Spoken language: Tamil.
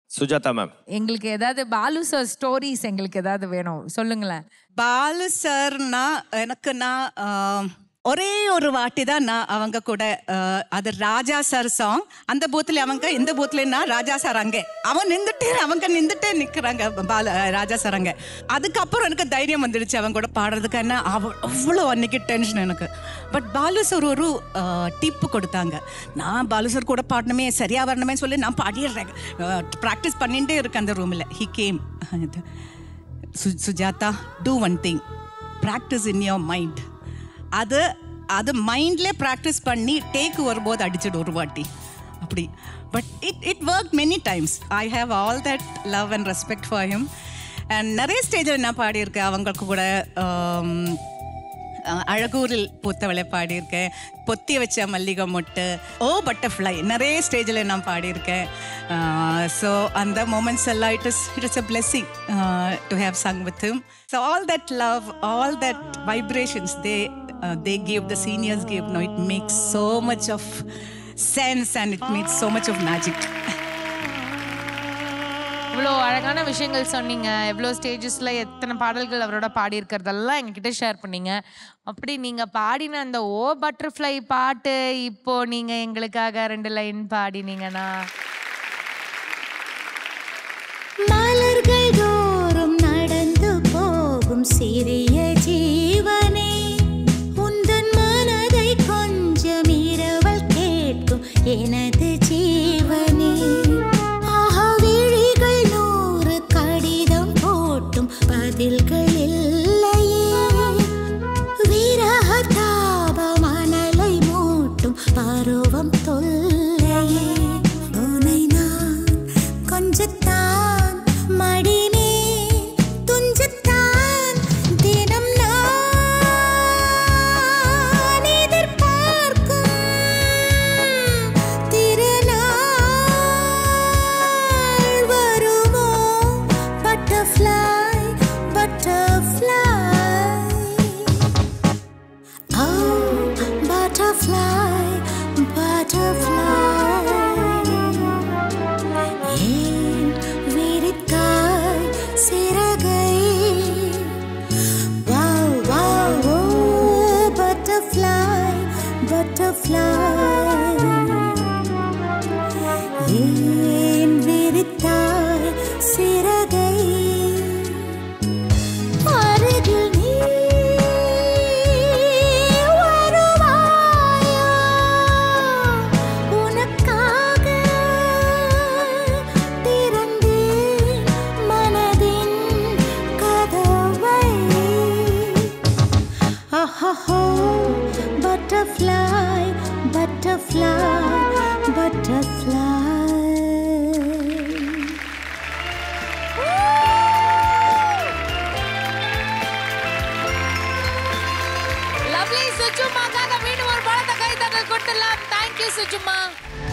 சுஜாதா மேம் எங்களுக்கு ஏதாவது பாலு சார் ஸ்டோரிஸ் எங்களுக்கு ஏதாவது வேணும் சொல்லுங்களேன் பாலு சார்னா எனக்கு நான் ஆஹ், ஒரே ஒரு வாட்டி தான் நான் அவங்க கூட ஆஹ், அது ராஜா சார் சாங் அந்த பூத்துல அவங்க இந்த பூத்துலன்னா ராஜா சார் அங்கே அவன் நின்றுட்டு அவங்க நின்றுட்டே நிற்கிறாங்க பால ராஜா சார் அங்கே அதுக்கப்புறம் எனக்கு தைரியம் வந்துடுச்சு அவங்க கூட பாடுறதுக்கு என்ன அவ அவ்வளோ அன்னைக்கு டென்ஷன் எனக்கு பட் பாலு சார் ஒரு டிப்பு கொடுத்தாங்க நான் பாலு சார் கூட பாடணுமே சரியா வரணுமே சொல்லி நான் பாடிடுறேன் ப்ராக்டிஸ் பண்ணிகிட்டே இருக்கேன் அந்த ரூமில் ஹி கேம் சு Sujatha do one thing practice in your mind அது அது மைண்ட்லேயே ப்ராக்டிஸ் பண்ணி டேக் வரும்போது அடிச்சிடு ஒரு வாட்டி அப்படி but it it work many times I have all that love and respect for him and நிறைய ஸ்டேஜில் நான் பாடியிருக்கேன் அவங்களுக்கு கூட ஆம், அஹ், அழகூரில் பூத்தவளை பாடியிருக்கேன் பொத்தி வச்ச மல்லிகை மொட்டு ஓ பட்டர்ஃப்ளை நிறைய ஸ்டேஜில் நான் பாடியிருக்கேன் ஸோ அந்த மூமெண்ட்ஸ் எல்லாம் it is it is a blessing to have sung with him so all that love all that vibrations they they give the seniors give no it makes so much of sense and it makes so much of magic இவ்வளோ அழகான விஷயங்கள் சொன்னீங்க எவ்வளோ ஸ்டேஜஸில் எத்தனை பாடல்கள் அவரோட பாடியிருக்கிறதெல்லாம் எங்ககிட்ட ஷேர் பண்ணீங்க அப்படி நீங்கள் பாடின அந்த ஓ பட்டர்ஃப்ளை பாட்டு இப்போ நீங்கள் எங்களுக்காக ரெண்டு லைன் பாடினீங்கன்னா மலர்கள் தோறும் நடந்து போகும் சிறிய ஜீவனே உந்தன் மனதை கொஞ்சம் இரவல் கேட்கும் எனது ஜீவனே ஆஹா விழிகள் நூறு கடிதம் போட்டும் பதில்கள் இல்லையே விரக தாப மணலை மூட்டும் பருவம் தொல்லையே உனை நான் கொஞ்சத்தான் மடிமே துஞ்சத்தான் தினம் நான் எதிர்பார்க்கும் திருநாள் வருமோ butterfly butterfly Oh, butterfly, butterfly. ஏன் விரித்தாய் சிறகை? Wow, wow, oh, butterfly, butterfly. ஏன் விரித்தாய் சிறகை அருகில் நீ வருவாயா? உனக்காக திறந்தேன் மனதின் கதவை. ஆஹாஹோ, butterfly, butterfly, butterfly. லவ்லி சுஜுமாக்காக மீண்டும் ஒரு பழத்தை கை தட்டல் கொடுத்துடலாம் தேங்க்யூ சுஜுமா